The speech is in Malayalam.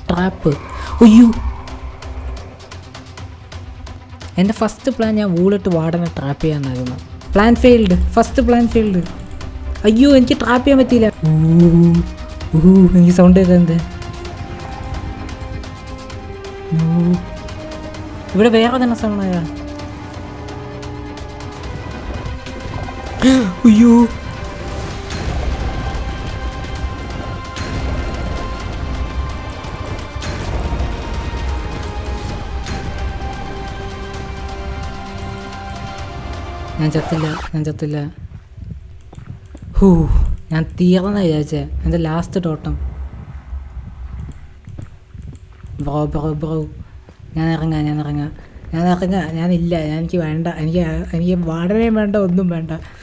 ട്രാപ്പ് അയ്യോ എൻ്റെ ഫസ്റ്റ് പ്ലാൻ ഞാൻ വൂളിട്ട് വാർഡനെ ട്രാപ്പ് ചെയ്യാനായിരുന്നു plan failed first plan failed അയ്യോ എനിക്ക് ട്രാപ്പ് ചെയ്യാൻ പറ്റിയില്ല ഊ, ഊ, എനിക്ക് സൗണ്ട് കേൾക്കുന്നത് ഇവിടെ വേറെ തന്നെ സൗണ്ടായ അയ്യോ ഞാൻ ചത്തില്ല ഞാൻ ചത്തില്ല ഹൂ ഞാൻ തീർന്ന വിചാരിച്ചേ എൻ്റെ last totem bro bro bro ഞാൻ ഇറങ്ങാം ഞാൻ ഇറങ്ങാം ഞാൻ ഇറങ്ങാം ഞാനില്ല എനിക്ക് വേണ്ട എനിക്ക് എനിക്ക് വളരെ വേണ്ട ഒന്നും വേണ്ട